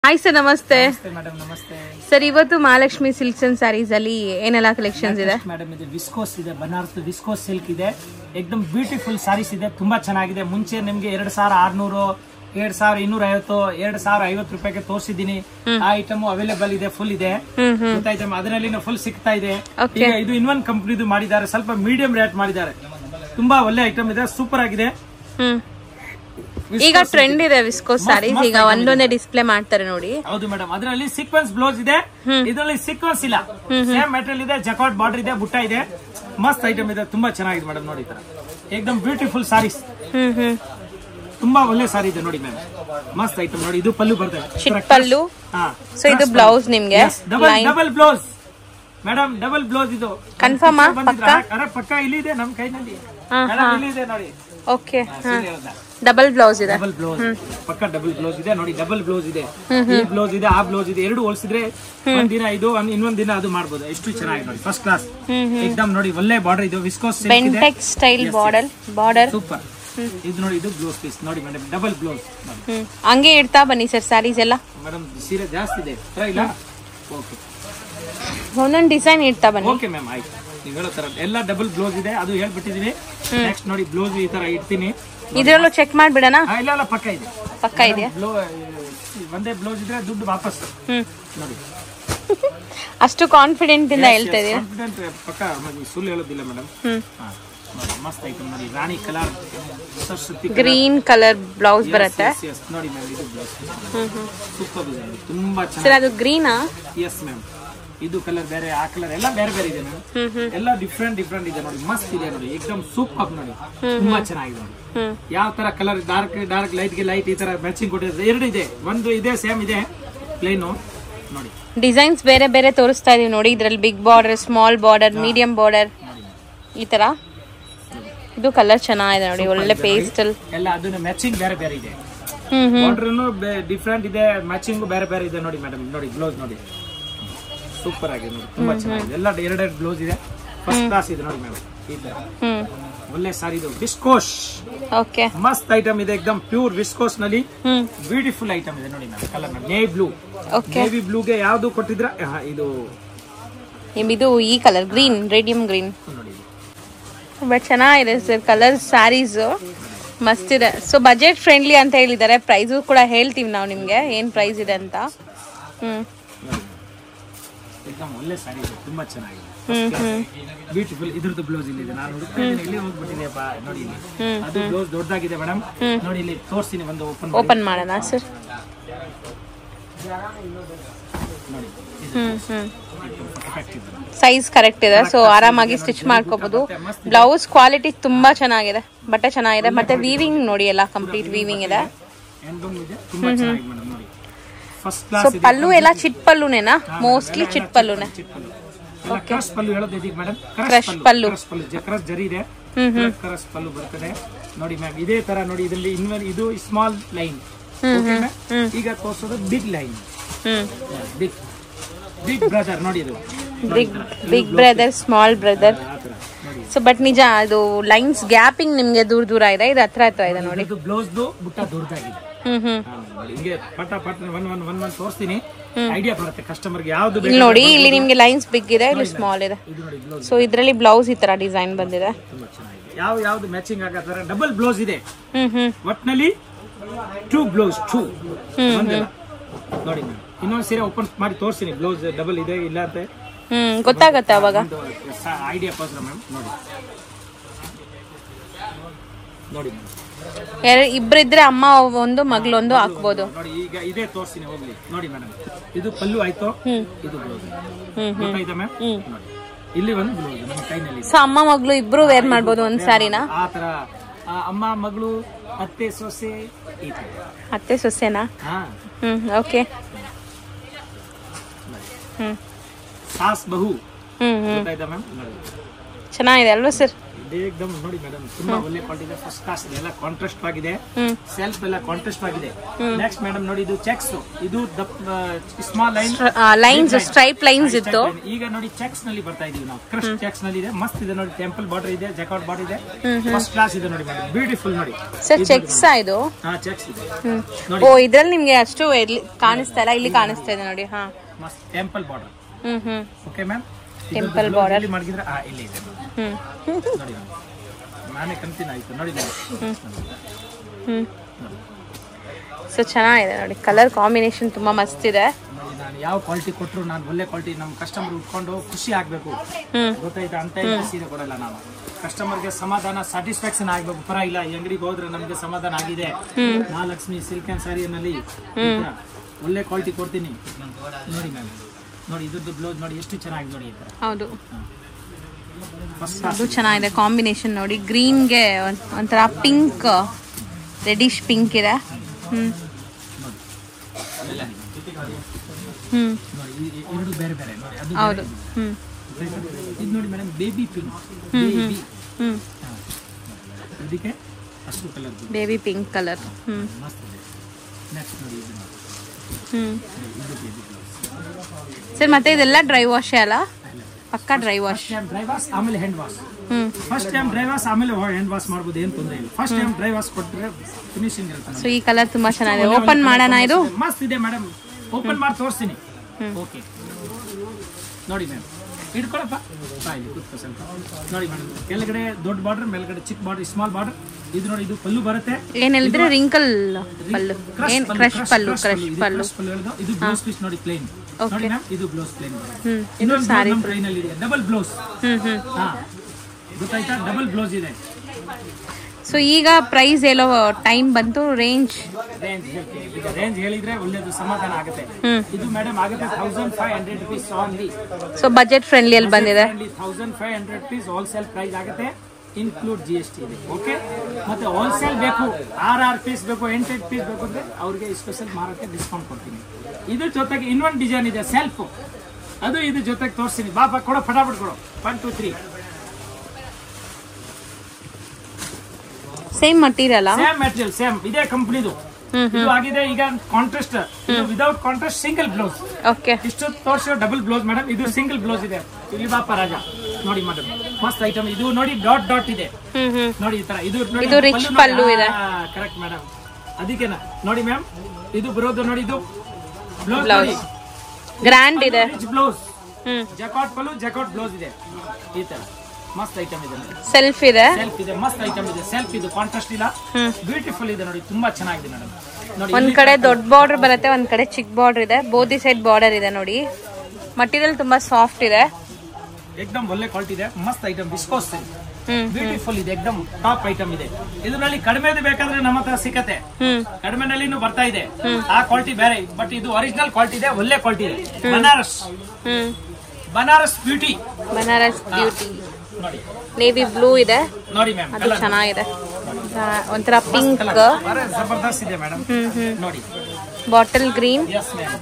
Hi sir ನಮಸ್ತೆ ನಮಸ್ತೆ madam ನಮಸ್ತೆ ಸರ್ ಇವತ್ತು ಮಹಾಲಕ್ಷ್ಮಿ ಸಿಲ್ಕ್ಸ್ ಅಂಡ್ ಸ್ಯಾರೀಸ್ ಅಲ್ಲಿ ಏನೆಲ್ಲ ಕಲೆಕ್ಷನ್ಸ್ ಇದೆ ಮೇಡಮ್ ಇದು ವಿಸ್ಕೋಸ್ ಇದೆ ಬನಾರಸ್ ವಿಸ್ಕೋಸ್ ಸಿಲ್ಕ್ ಇದೆ ಎಕ್ದಮ್ ಬ್ಯೂಟಿಫುಲ್ ಸಾರೀಸ್ ಇದೆ ತುಂಬಾ ಚೆನ್ನಾಗಿದೆ ಮುಂಚೆ ನಿಮ್ಗೆ ಎರಡ್ ಸಾವಿರ ಆರ್ನೂರು ಎರಡ್ ಸಾವಿರ ಇನ್ನೂರ ಐವತ್ತು ಎರಡ್ ಸಾವಿರ ಐವತ್ತು ರೂಪಾಯಿಗೆ ತೋರಿಸಿದೀನಿ ಆ ಐಟಮ್ ಅವೈಲೇಬಲ್ ಇದೆ ಫುಲ್ ಇದೆ ಹ್ಮ್ ಹ್ಮ್ ಗೊತ್ತಾಯ್ತಾ ಅದರಲ್ಲಿ ಫುಲ್ ಸಿಗ್ತಾ ಇದೆ Okay. ಈಗ ಇದು ಇನ್ನೊಂದು ಕಂಪ್ನಿದು ಮಾಡಿದ್ದಾರೆ ಸ್ವಲ್ಪ ಮೀಡಿಯಂ ರೇಟ್ ಮಾಡಿದ್ದಾರೆ ತುಂಬಾ ಒಳ್ಳೆ ಐಟಮ್ ಇದೆ ಸೂಪರ್ ಆಗಿದೆ ಹ್ಮ್ ಈಗ ಟ್ರೆಂಡ್ ಇದೆ ವಿಸ್ಕೋಸ್ ಸ್ಯಾರೀಸ್ ಈಗ ಒಂದೊಂದೇ ಡಿಸ್ಪ್ಲೇ ಮಾಡ್ತಾರೆ ನೋಡಿ ಹೌದು ಮೇಡಮ್ ಅದರಲ್ಲಿ ಸೀಕ್ವೆನ್ಸ್ ಬ್ಲೌಸ್ ಇದೆ ಇದರಲ್ಲಿ ಸೀಕ್ವೆನ್ಸ್ ಇಲ್ಲ ಸೇಮ್ ಮೆಟೀರಿಯಲ್ ಇದೆ ಜಕಾಟ್ ಬಾರ್ಡರ್ ಇದೆ ಬುಟ್ಟ ಇದೆ ಮಸ್ತ್ ಐಟಮ್ ಇದೆ ತುಂಬಾ ಚೆನ್ನಾಗಿದೆ ಮೇಡಮ್ ನೋಡಿ ಈ ತರ ಏಕದಮ್ ಬ್ಯೂಟಿಫುಲ್ ಸಾರೀಸ್ ಹ್ಮ್ ಹ್ಮ್ ತುಂಬಾ ಒಳ್ಳೆ ಸಾರಿ ಇದೆ ನೋಡಿ ಮ್ಯಾಮ್ ಮಸ್ತ್ ಐಟಮ್ ನೋಡಿ ಇದು ಪಲ್ಲು ಬರ್ತದೆ ಚಿಟ್ ಪಲ್ಲು ಹಾ ಸೊ ಇದು ಬ್ಲೌಸ್ ನಿಮ್ಗೆ double double blouse madam double blouse ಇದು Confirm ಆ? ಬಂದಿದ್ರಾ? ಅರೆ, ಪಕ್ಕ ಇಲ್ಲಿ ಇದೆ ನಮ್ ಕೈನಲ್ಲಿ ಹಾ, ಮೇಡಮ್ ಇಲ್ಲಿ ಇದೆ ನೋಡಿ ಓಕೆ ಡಬಲ್ ಬ್ಲೌಸ್ ಇದೆ ಡಬಲ್ ಬ್ಲೌಸ್ ಪಕ್ಕ ಡಬಲ್ ಬ್ಲೌಸ್ ಇದೆ ನೋಡಿ ಡಬಲ್ ಬ್ಲೌಸ್ ಇದೆ ಈ ಬ್ಲೌಸ್ ಇದೆ ಆ ಬ್ಲೌಸ್ ಇದೆ ಎರಡು ಹೋಲಿಸಿದ್ರೆ ಒಂದ್ ದಿನ ಇದು ಒಂದ್- ಇನ್ನೊಂದ್ ದಿನ ಅದು ಮಾಡ್ಬೋದು ಎಷ್ಟು ಚೆನ್ನಾಗಿ ನೋಡಿ ಫಸ್ಟ್ ಕ್ಲಾಸ್ ಎಕ್ದಮ್ ನೋಡಿ ಒಳ್ಳೆ ಬಾರ್ಡರ್ ಇದು ವಿಸ್ಕೋಸ್ ಇದೆ ಬೆಂಟೆಕ್ ಸ್ಟೈಲ್ ಬಾರ್ಡರ್ ಬಾರ್ಡರ್ ಸೂಪರ್ ಇದು ನೋಡಿ ಇದು ಬ್ಲೌಸ್ ಪೀಸ್ ನೋಡಿ ಮೇಡಮ್ ಡಬಲ್ ಬ್ಲೌಸ್ ನೋಡಿ ಹ್ಮ್ ಹಂಗೆ ಇಡ್ತಾ ಬನ್ನಿ ಸರ್ ಸ್ಯಾರೀಸ್ ಎಲ್ಲ ಮೇಡಮ್ ಸೀರೆ ಜಾಸ್ತಿ ಇದೆ ತರ ಇಲ್ಲ ಓಕೆ ಒಂದೊಂದು ಡಿಸೈನ್ ಇಡ್ತಾ ಬನ್ನಿ ಓಕೆ ಮ್ಯಾಮ್ ಆಯ್ತು ನೀವು ಹೇಳೋ ತರ ಎಲ್ಲ ಡಬಲ್ ಬ್ಲೌಸ್ ಇದೆ ಅದು ಹೇಳ್ಬಿಟ್ಟಿದೀನಿ ನೆಕ್ಸ್ಟ್ ನೋಡಿ ಬ್ಲೌಸ್ ಈ ತರ ಇಡ್ತೀನಿ ಇದ್ರಲ್ಲೂ ಚೆಕ್ ಮಾಡ್ಬಿಡೋಣ ಆ, ಇಲ್ಲ ಇಲ್ಲ ಪಕ್ಕ ಇದೆ ಪಕ್ಕ ಇದೆಯಾ ಬ್ಲೌ ಒಂದೇ ಬ್ಲೌಸ್ ಇದ್ರೆ ದುಡ್ಡು ವಾಪಸ್ ಹ್ಮ್ ನೋಡಿ ಅಷ್ಟು ಕಾನ್ಫಿಡೆಂಟ್ ಇಂದ ಹೇಳ್ತಾ ಇದೀರಾ ಕಾನ್ಫಿಡೆಂಟ್ ಪಕ್ಕ ಮತ್ತೆ ಸುಳ್ಳು ಹೇಳೋದಿಲ್ಲ ಮೇಡಮ್ ಹ್ಮ್ ನೋಡಿ ಮಸ್ತ್ ಐಟಮ್ ನೋಡಿ ರಾಣಿ colour Saraswati green colour blouse ಬರುತ್ತೆ ಎಸ್ ನೋಡಿ ಮ್ಯಾಮ್ ಇದು ಬ್ಲೌಸ್ ಹ್ಮ್ ಹ್ಮ್ ಸೂಪರ್ ಡಿಸೈನ್ ತುಂಬಾ ಸರ್ ಚೆನ್ನಾಗಿ ಅದು ಗ್ರೀನಾ ಎಸ್ ಮ್ಯಾಮ್ ಇದು ಕಲರ್ ಬೇರೆ ಆ ಕಲರ್ ಎಲ್ಲ ಬೇರೆ ಬೇರೆ ಇದೆ ಮ್ಯಾಮ್ ಹ್ಮ್ ಹ್ಮ್ ಎಲ್ಲ ಡಿಫ್ರೆಂಟ್ ಡಿಫ್ರೆಂಟ್ ಇದೆ ನೋಡಿ ಮಸ್ತ್ ಇದೆ ನೋಡಿ ಎಕ್ದಮ್ ಸೂಪರ್ ನೋಡಿ ತುಂಬಾ ಚೆನ್ನಾಗಿದೆ ನೋಡಿ ಹ್ಮ್ ಯಾವ ತರ ಕಲರ್ ಡಾರ್ಕ್ ಡಾರ್ಕ್ ಲೈಟ್ ಗೆ ಲೈಟ್ ಈ ತರ ಮ್ಯಾಚಿಂಗ್ ಕೊಟ್ಟಿದೆ ಎರಡು ಇದೆ ಒಂದು ಇದೆ ಸೇಮ್ ಇದೆ ಪ್ಲೇನು ನೋಡಿ ಡಿಸೈನ್ಸ್ ಬೇರೆ ಬೇರೆ ತೋರಿಸ್ತಾ ಇದೀವಿ ನೋಡಿ ಇದ್ರಲ್ಲಿ big border small border medium border ಈ ತರ ಇದು ಕಲರ್ ಚೆನ್ನಾಗಿದೆ ನೋಡಿ ಒಳ್ಳೆ ಪೇಸ್ಟಲ್ ಎಲ್ಲ ಅದನ್ನ ಮ್ಯಾಚಿಂಗ್ ಬೇರೆ ಬೇರೆ ಇದೆ ಹ್ಮ್ ಹ್ಮ್ ಬಾರ್ಡರ್ ಡಿಫ್ರೆಂಟ್ ಇದೆ ಮ್ಯಾಚಿಂಗ್ ಬೇರೆ ಬೇರೆ ಇದೆ ನೋಡಿ ಮೇಡಮ್ ನೋಡಿ ಬ್ಲೌಸ್ ನೋಡಿ ಸೂಪರ್ ಆಗಿದೆ ನೋಡಿ ತುಂಬಾ ಚೆನ್ನಾಗಿದೆ ಎಲ್ಲ ಎರಡೆರಡು ಬ್ಲೌಸ್ ಇದೆ ಫಸ್ಟ್ ಕ್ಲಾಸ್ ಇದೆ ನೋಡಿ ಮೇಡಮ್ ಈ ತರ ಹ್ಮ್ ಒಳ್ಳೆ ಸಾರಿ ಇದು ವಿಸ್ಕೋಸ್ ಓಕೆ ಮಸ್ತ್ ಐಟಮ್ ಇದೆ ಎಕ್ದಮ್ ಪ್ಯೂರ್ ವಿಸ್ಕೋಸ್ ನಲ್ಲಿ ಹ್ಮ್ ಬ್ಯೂಟಿಫುಲ್ ಐಟಮ್ ಇದೆ ನೋಡಿ ma'am colour navy blue okay navy ಬ್ಲೂಗೆ ಯಾವ್ದು ಕೊಟ್ಟಿದ್ರ ಹಾ, ಇದು ಇದು ಈ ಕಲರ್ ಗ್ರೀನ್ ರೇಡಿಯಂ ಗ್ರೀನ್ ನೋಡಿ ಇದು. ಬಟ್ ಚೆನ್ನಾಗಿದೆ ಸರ್ ಕಲರ್ ಸ್ಯಾರೀಸ್ ಮಸ್ತ್ ಇದೆ ಸೊ ಬಜೆಟ್ ಫ್ರೆಂಡ್ಲಿ ಅಂತ ಹೇಳಿದ್ದಾರೆ ಪ್ರೈಸು ಕೂಡ ಹೇಳ್ತೀವಿ ನಾವು ನಿಮಗೆ ಏನು ಪ್ರೈಸ್ ಇದೆ ಅಂತ ಹ್ಮ್ ನೋಡಿ ಎಕ್ದಮ್ ಒಳ್ಳೆ ಸಾರಿ ಇದೆ ತುಂಬಾ ಚೆನ್ನಾಗಿದೆ ಹ್ಮ್ ಹ್ಮ್ ಬ್ಯೂಟಿಫುಲ್ ಇದ್ರದ್ದು ಬ್ಲೌಸ್ ಇಲ್ಲಿ ಇದೆ ನಾನು ಹುಡುಕ್ತಾ ಇದ್ದೀನಿ ಇಲ್ಲಿ ಹೋಗ್ಬಿಟ್ಟಿದೆಯಪ್ಪ ನೋಡಿ ಇಲ್ಲಿ ಅದು ಬ್ಲೌಸ್ ದೊಡ್ಡದಾಗಿದೆ ಮೇಡಮ್ ನೋಡಿ ಇಲ್ಲಿ ತೋರಿಸ್ತೀನಿ ಒಂದು ಓಪನ್ ಓಪನ್ ಮಾಡೋಣ ಸರ್ ನೋಡಿ ಹ್ಮ್ ಹ್ಮ್ ಪರ್ಫೆಕ್ಟ್ ಇದೆ ಸೈಜ್ ಕರೆಕ್ಟ್ ಇದೆ ಸೊ ಆರಾಮಾಗಿ ಸ್ಟಿಚ್ ಮಾಡ್ಕೋಬಹುದು ಬ್ಲೌಸ್ ಕ್ವಾಲಿಟಿ ತುಂಬಾ ಚೆನ್ನಾಗಿದೆ ಬಟ್ಟೆ ಚೆನ್ನಾಗಿದೆ ಮತ್ತೆ ವೀವಿಂಗ್ ನೋಡಿ ಎಲ್ಲ ಕಂಪ್ಲೀಟ್ ವೀವಿಂಗ್ ಇದೆ ಹ್ಯಾಂಡ್ಲೂಮ್ ಇದೆ ತುಂಬಾ ಚೆನ್ನಾಗಿದೆ ಮೇಡಮ್ ನೋಡಿ ಫಸ್ಟ್ ಸೊ ಕ್ಲಾಸ್ ಇದೆ ಪಲ್ಲು ಎಲ್ಲ ಚಿಟ್ ಪಲ್ಲುನೇನಾ ಮೋಸ್ಟ್ಲಿ ಚಿಟ್ ಪಲ್ಲುನೆ ಎಲ್ಲ ಕ್ರಸ್ ಪಲ್ಲು ಹೇಳೋದು ಇದೀಗ ಮೇಡಮ್ Crush ಪಲ್ಲು. ಕ್ರಸ್ ಪಲ್ಲು ಜ- ಕ್ರಸ್ ಜರಿ ಇದೆ ಹ್ಮ್ ಹ್ಮ್ ಕ್ರಸ್ ಪಲ್ಲು ಬರ್ತದೆ ನೋಡಿ ಮ್ಯಾಮ್ ಇದೇ ತರ ನೋಡಿ ಇದರಲ್ಲಿ ಇನ್ವರ್ ಇದು ಸ್ಮಾಲ್ ಲೈನ್ ಈಗ ತೋರಿಸೋದು ಬಿಗ್ ಲೈನ್ ಹ್ಮ್ ಬಿಗ್ ಬಿಗ್ ಬ್ರದರ್ ನೋಡಿ ಇದು big big brother small brother ಆ ತರ ನೋಡಿ ಸೊ ಬಟ್ ನಿಜ ಅದು ಲೈನ್ಸ್ ಗ್ಯಾಪಿಂಗ್ ನಿಮ್ಗೆ ದೂರ ದೂರ ಇದೆ ಇದು ಹತ್ರ ಹತ್ರ ಇದೆ ನೋಡಿ ಇದು ಬ್ಲೌಸ್ದು ಬುಟ್ಟ ದೊಡ್ಡದಾಗಿದೆ ಹ್ಮ್ ಹ್ಮ್ ಹಾ, ನೋಡಿ, ಹಿಂಗೆ ಪಟ ಪಟ ಒನ್ ಒನ್ ಒನ್ ಒನ್ ತೋರಿಸ್ತೀನಿ ಐಡಿಯಾ ಬರುತ್ತೆ ಕಸ್ಟಮರ್ಗೆ ಯಾವ್ದು ಇಲ್ಲಿ ಬೇಕು ನೋಡಿ ಇಲ್ಲಿ ನಿಮ್ಗೆ ಲೈನ್ಸ್ ಬಿಗ್ ಇದೆ ಇಲ್ಲಿ ಸ್ಮಾಲ್ ಇದೆ ಇದು ನೋಡಿ ಬ್ಲೌಸ್ ಸೊ ಇದರಲ್ಲಿ ಬ್ಲೌಸ್ ಈ ತರ ಡಿಸೈನ್ ಬಂದಿದೆ ತುಂಬಾ ಚೆನ್ನಾಗಿದೆ ಯಾವ ಯಾವ್ದು ಮ್ಯಾಚಿಂಗ್ ಆಗೋ ತರ ಡಬಲ್ ಬ್ಲೌಸ್ ಇದೆ ಹ್ಮ್ ಹ್ಮ್ ಒಟ್ನಲ್ಲಿ ಟೂ ಬ್ಲೌಸ್ ಟೂ ಒಂದಿಲ್ಲ ನೋಡಿ ಮೇಡಮ್ ಇನ್ನೊಂದು ಸೀರೆ ಓಪನ್ ಮಾಡಿ ತೋರಿಸ್ತೀನಿ ಬ್ಲೌಸ್ ಡಬಲ್ ಇದೆ ಇಲ್ಲ ಅಂತ ಹ್ಮ್ ಗೊತ್ತಾಗತ್ತೆ ಅವಾಗ ಒಂದು ಐಡಿಯಾ ಕೋಸ್ಕರ ಮ್ಯಾಮ್ ನೋಡಿ ನೋಡಿ madam. ಯಾರು ಇಬ್ರಿದ್ರೆ ಅಮ್ಮ ಒಂದು ಮಗ್ಳೊಂದು ಹಾಕ್ಬೋದು ನೋಡಿ ಈಗ ಇದೇ ತೋರಿಸ್ತೀನಿ ಹೋಗ್ಲಿ ನೋಡಿ ಮೇಡಮ್ ಇದು ಪಲ್ಲು ಆಯ್ತು ಹ್ಮ್ ಇದು ಬ್ಲೌಸ್ ಹ್ಮ್ ಗೊತ್ತಾಯ್ತಾ ಮ್ಯಾಮ್ ನೋಡಿ ಇಲ್ಲಿ ಒಂದು ಬ್ಲೌಸ್ ನಮ್ಮ ಕೈನಲ್ಲಿ ಸೊ ಅಮ್ಮ ಮಗ್ಳು ಇಬ್ರು ವೇರ್ ಮಾಡ್ಬೋದು ಒಂದ್ ಸಾರಿನ ಆ ತರ ಆ, ಅಮ್ಮ ಮಗಳು ಅತ್ತೆ ಸೊಸೆ ಈ ತರ ಅತ್ತೆ ಸೊಸೆನಾ ಹಾ ಹ್ಮ್ ಓಕೆ ಹ್ಮ್ ಸಾಸ್ ಬಹು ಹ್ಮ್ ಹ್ಮ್ ಗೊತ್ತಾಯ್ತಾ ಮ್ಯಾಮ್ ನೋಡಿ ಚೆನ್ನಾಗಿದೆ ಅಲ್ವಾ ಸರ್ ಏಕ್ದಮ್ ನೋಡಿ ಮೇಡಮ್ ತುಂಬಾ ಒಳ್ಳೆ ಕ್ವಾಲಿಟಿ ಇದೆ ಫಸ್ಟ್ ಕ್ಲಾಸ್ ಇದೆ ಎಲ್ಲ ಕಾಂಟ್ರಾಸ್ಟ್ ಆಗಿದೆ ಹ್ಮ್ ಸೆಲ್ಫ್ ಎಲ್ಲ ಕಾಂಟ್ರಾಸ್ಟ್ ಆಗಿದೆ ನೆಕ್ಸ್ಟ್ ಮೇಡಮ್ ನೋಡಿ ಇದು ಚೆಕ್ಸ್ ಇದು small line lines stripe lines ಇತ್ತು ಈಗ ನೋಡಿ ಚೆಕ್ಸ್ ನಲ್ಲಿ ಬರ್ತಾ ಇದೀವಿ ನಾವು ಕ್ರಶ್ ಚೆಕ್ಸ್ ನಲ್ಲಿ ಇದೆ ಮಸ್ತ್ ಇದೆ ನೋಡಿ ಟೆಂಪಲ್ ಬಾರ್ಡರ್ ಇದೆ ಜಕಾಟ್ ಬಾರ್ಡರ್ ಇದೆ ಫಸ್ಟ್ ಕ್ಲಾಸ್ ಇದೆ ನೋಡಿ ಮೇಡಮ್ ಬ್ಯೂಟಿಫುಲ್ ನೋಡಿ ಸರ್ ಚೆಕ್ಸ್ ಇದು ಹಾ ಚೆಕ್ಸ್ ಇದೆ ಹ್ಮ್ ನೋಡಿ. ಓ ಇದ್ರಲ್ಲಿ ನಿಮ್ಗೆ ಅಷ್ಟು ಎಲ್ಲಿ ಕಾಣಿಸ್ತಾ ಇಲ್ಲ ಇಲ್ಲಿ ಕಾಣಿಸ್ತಾ ಇದೆ ನೋಡಿ ಹಾ ಮಸ್ತ್ ಟೆಂಪಲ್ ಬಾರ್ಡರ್ ಹ್ಮ್ ಹ್ಮ್ ಓಕೆ ಮ್ಯಾಮ್ Temple border. ಮಾಡಿದ್ರೆ ಆ ಇಲ್ಲಿ ಇದೆ ಹ್ಮ್ ನೋಡಿ ಮ್ಯಾಮ್ ನಾನೇ ಕಂತೀನಿ ಆಯ್ತು ನೋಡಿ ಮ್ಯಾಮ್ ಹ್ಮ್ ಸೊ ಚೆನ್ನಾಗಿದೆ ನೋಡಿ ಕಲರ್ ಕಾಂಬಿನೇಷನ್ ತುಂಬಾ ಮಸ್ತ್ ಇದೆ ನೋಡಿ ನಾನು ಯಾವ ಕ್ವಾಲಿಟಿ ಕೊಟ್ಟರು ನಾನು ಒಳ್ಳೆ ಕ್ವಾಲಿಟಿ ನಮ್ಮ ಕಸ್ಟಮರ್ ಉಟ್ಕೊಂಡು ಖುಷಿ ಆಗಬೇಕು ಹ್ಮ್ ಗೊತ್ತಾಯ್ತಾ ಅಂತ ಇಲ್ಲ ಸೀರೆ ಕೊಡಲ್ಲ ನಾನು ಕಸ್ಟಮರ್ಗೆ ಸಮಾಧಾನ ಸ್ಯಾಟಿಸ್ಫ್ಯಾಕ್ಷನ್ ಆಗ್ಬೇಕು ಪರವಾಗಿಲ್ಲ ಈ ಅಂಗಡಿಗೆ ಹೋದ್ರೆ ನಮ್ಗೆ ಸಮಾಧಾನ ಆಗಿದೆ ಮಹಾಲಕ್ಷ್ಮಿ ಸಿಲ್ಕ್ ಅಂಡ್ ಸ್ಯಾರಿನಲ್ಲಿ ಒಳ್ಳೆ ಕ್ವಾಲಿಟಿ ಕೊಡ್ತೀನಿ ನೋಡಿ ಮ್ಯಾಮ್ ನೋಡಿ ಇದ್ರದ್ದು ಬ್ಲೌಸ್ ನೋಡಿ ಎಷ್ಟು ಚೆನ್ನಾಗಿ ನೋಡಿ ಈ ಥರ ಹೌದು ಫಸ್ಟ್ ಅದು ಚೆನ್ನಾಗಿದೆ ಕಾಂಬಿನೇಷನ್ ನೋಡಿ ಗ್ರೀನ್ಗೆ ಒಂಥರ ಪಿಂಕ್ ರೆಡಿಶ್ ಪಿಂಕ್ ಇದೆ ಹ್ಮ್ ಹ್ಮ್ ನೋಡಿ ಈ- ಈ ಎರಡು ಬೇರೆ ಬೇರೆ ನೋಡಿ ಅದು ಹೌದು ಹ್ಮ್ ಇದು ನೋಡಿ ಮೇಡಮ್ ಬೇಬಿ ಪಿಂಕ್ ಬೇಬಿ ಹ್ಮ್ ಇದಕ್ಕೆ ಅಷ್ಟು ಕಲರ್ ಬೇಬಿ ಪಿಂಕ್ ಕಲರ್ ಹ್ಮ್ ಮಸ್ತ್ ಇದೆ ನೆಕ್ಸ್ಟ್ ನೋಡಿ ಇದು ನೋಡಿ. ಹ್ಮ್ ಇದು ಬೇಬಿ ಬ್ಲೌಸ್ ಸರ್ ಮತ್ತೆ ಇದೆಲ್ಲ ಡ್ರೈ ವಾಶ್ ಅಲ್ಲ ಪಕ್ಕಾ dry wash first time dry wash ಆಮೇಲೆ ಹ್ಯಾಂಡ್ ವಾಶ್ ಹ್ಮ್ ಫಸ್ಟ್ ಟೈಮ್ ಡ್ರೈ ವಾಶ್ ಆಮೇಲೆ ಹ್ಯಾಂಡ್ ವಾಶ್ ಮಾಡ್ಬೋದು ಏನು ತೊಂದರೆ ಇಲ್ಲ ಫಸ್ಟ್ ಟೈಮ್ ಡ್ರೈ ವಾಶ್ ಕೊಟ್ಟರೆ ಫಿನಿಶಿಂಗ್ ಇರುತ್ತೆ ಸೊ ಈ ಕಲರ್ ತುಂಬಾ ಚೆನ್ನಾಗಿದೆ ಓಪನ್ ಮಾಡೋಣ ಇದು ಮಸ್ತ್ ಇದೆ ಮೇಡಮ್ ಓಪನ್ ಮಾಡಿ ತೋರಿಸ್ತೀನಿ ಓಕೆ ನೋಡಿ ಮ್ಯಾಮ್ ಹಿಡ್ಕೊಳಪ್ಪ ಬಾ ಇಲ್ಲಿ ಕೂತ್ಕೋ ಸ್ವಲ್ಪ ನೋಡಿ ಮೇಡಮ್ ಕೆಳಗಡೆ ದೊಡ್ಡ ಬಾರ್ಡರ್ ಮೇಲ್ಗಡೆ ಚಿಕ್ಕ ಬಾರ್ಡರ್ ಸ್ಮಾಲ್ ಬಾರ್ಡರ್ ಇದು ನೋಡಿ ಇದು ಪಲ್ಲು ಬರುತ್ತೆ ಏನ್ ಹೇಳಿದ್ರೆ ರಿಂಕಲ್ ಪಲ್ಲು Crush ಏನ್ pallu, crush crush, pallu crush crush ಇದು ಪಲ್ಲು crush ಪಲ್ಲು ಹೇಳಿದ್ದು, ಇದು ಬ್ಲೌಸ್ ಪೀಸ್ ನೋಡಿ ಪ್ಲೇನ್ ನೋಡಿ ಮ್ಯಾಮ್ ಇದು ಬ್ಲೌಸ್ ಪ್ಲೇನ್ ಹ್ಮ್ ಇನ್ನೊಂದು ಸಾರಿ ಪ್ಲೇನ್ ಅಲ್ಲಿ ಇದೆ ಡಬಲ್ ಬ್ಲೌಸ್ ಹ್ಮ್ ಹ್ಮ್ ಹಾ ಗೊತ್ತಾಯ್ತಾ ಡಬಲ್ ಬ್ಲೌಸ್ ಇದೆ ಸೊ ಈಗ ಪ್ರೈಸ್ ಹೇಳೋ ಟೈಮ್ ಬಂತು ರೇಂಜ್ ರೇಂಜ್ ಹೇಳ್ತೀನಿ ಈಗ ರೇಂಜ್ ಹೇಳಿದ್ರೆ ಒಳ್ಳೇದು ಸಮಾಧಾನ ಆಗುತ್ತೆ ಹ್ಮ್ ಇದು ಮೇಡಮ್ ಆಗುತ್ತೆ thousand five hundred rupees only so budget friendly ಅಲ್ಲಿ ಬಂದಿದೆ thousand five hundred rupees wholesale price ಆಗುತ್ತೆ ಇನ್ಕ್ಲೂಡ್ ಜಿ ಎಸ್ ಟಿ ಇದೆ ಓಕೆ ಮತ್ತೆ ಹೋಲ್ಸೇಲ್ ಬೇಕು ಆರ್ ಆರ್ ಪೀಸ್ ಬೇಕು ಎಂಟೆಂಟು ಪೀಸ್ ಬೇಕು ಅಂದ್ರೆ ಅವ್ರಿಗೆ ಸ್ಪೆಷಲ್ ಮಾರಕ್ಕೆ ಡಿಸ್ಕೌಂಟ್ ಕೊಡ್ತೀನಿ ಇದ್ರ ಜೊತೆಗೆ ಇನ್ನೊಂದು ಡಿಸೈನ್ ಇದೆ ಸೆಲ್ಫ್ ಅದು ಇದ್ರ ಜೊತೆಗೆ ತೋರಿಸ್ತೀನಿ ಬಾಪ ಕೊಡೋ ಫಟಾಫಟ್ ಕೊಡು one two three same material same material same ಇದೇ ಕಂಪ್ನಿದು ಹ್ಮ್ ಇದು ಆಗಿದೆ ಈಗ ಕಾಂಟ್ರಾಸ್ಟ್ ಇದು without contrast single blouse okay ಇಷ್ಟು ತೋರಿಸೋ ಡಬಲ್ ಬ್ಲೌಸ್ ಮೇಡಮ್ ಇದು ಸಿಂಗಲ್ ಬ್ಲೌಸ್ ಇದೆ ಇಲ್ಲಿ ಬಾಪ ರಾಜ ನೋಡಿ ಮೇಡಮ್ ಮಸ್ತ್ ಐಟಮ್ ಇದು ನೋಡಿ ಡಾಟ್ ಡಾಟ್ ಇದೆ ಹ್ಮ್ ಹ್ಮ್ ನೋಡಿ ಈ ತರ ಇದು ನೋಡಿ ಇದು rich ಪಲ್ಲು ಇದೆ. ಕರೆಕ್ಟ್ ಮೇಡಮ್ ಅದಕ್ಕೆನ ನೋಡಿ ಮ್ಯಾಮ್ ಇದು ಬರೋದು ನೋಡಿ ಇದು ಬ್ಲೌಸ್ Blouse. ಗ್ರ್ಯಾಂಡ್ ಇದೆ ರಿಚ್ ಬ್ಲೌಸ್ ಹ್ಮ್ ಜಕಾಟ್ ಪಲ್ಲು ಜಕಾಟ್ ಬ್ಲೌಸ್ ಇದೆ ಈ ತರ ಮಸ್ತ್ ಐಟಮ್ ಇದೆ ಸೆಲ್ಫ್ ಇದೆ ಸೆಲ್ಫ್ ಇದೆ ಮಸ್ತ್ ಐಟಮ್ ಇದೆ ಸೆಲ್ಫ್ ಇದು ಕಾಂಟ್ರಾಸ್ಟ್ ಇಲ್ಲ ಹ್ಮ್ ಬ್ಯೂಟಿಫುಲ್ ಇದೆ ನೋಡಿ ತುಂಬಾ ಚೆನ್ನಾಗಿದೆ ಮೇಡಮ್ ನೋಡಿ ಒಂದ್ ಕಡೆ ದೊಡ್ಡ ಬಾರ್ಡರ್ ಬರುತ್ತೆ ಒಂದ್ ಕಡೆ ಚಿಕ್ಕ ಬಾರ್ಡರ್ ಇದೆ ಬೋದಿ ಸೈಡ್ ಬಾರ್ಡರ್ ಇದೆ ನೋಡಿ ಮಟೀರಿಯಲ್ ತುಂಬಾ ಸಾಫ್ಟ್ ಇದೆ ಎಕ್ದಮ್ ಒಳ್ಳೆ ಕ್ವಾಲಿಟಿ ಇದೆ ಮಸ್ತ್ ಐಟಮ್ ವಿಸ್ಕೋಸ್ ಹ್ಮ್ ಬ್ಯೂಟಿಫುಲ್ ಇದೆ ಎಕ್ದಮ್ ಟಾಪ್ ಐಟಮ್ ಇದೆ ಇದರಲ್ಲಿ ಕಡಿಮೆದು ಬೇಕಾದ್ರೆ ನಮ್ಮ ಹತ್ರ ಸಿಕ್ಕತ್ತೆ ಹ್ಮ್ ಕಡಿಮೆನಲ್ಲಿನೂ ಬರ್ತಾ ಇದೆ ಆ ಕ್ವಾಲಿಟಿ ಬೇರೆ ಬಟ್ ಇದು ಒರಿಜಿನಲ್ ಕ್ವಾಲಿಟಿ ಇದೆ ಒಳ್ಳೆ ಕ್ವಾಲಿಟಿ ಇದೆ ಬನಾರಸ್ ಹ್ಮ್ ಬನಾರಸ್ ಬ್ಯೂಟಿ ಬನಾರಸ್ ಬ್ಯೂಟಿ ನೋಡಿ ನೇವಿ ಬ್ಲೂ ಇದೆ ನೋಡಿ ಮ್ಯಾಮ್ ಅದು ಚೆನ್ನಾಗಿದೆ ಆ, ಒಂಥರ ಪಿಂಕ್ ಜಬರ್ದಸ್ತ್ ಇದೆ ಮೇಡಮ್ ಹ್ಮ್ ಹ್ಮ್ ನೋಡಿ ಬಾಟಲ್ ಗ್ರೀನ್ ಎಸ್ ಮ್ಯಾಮ್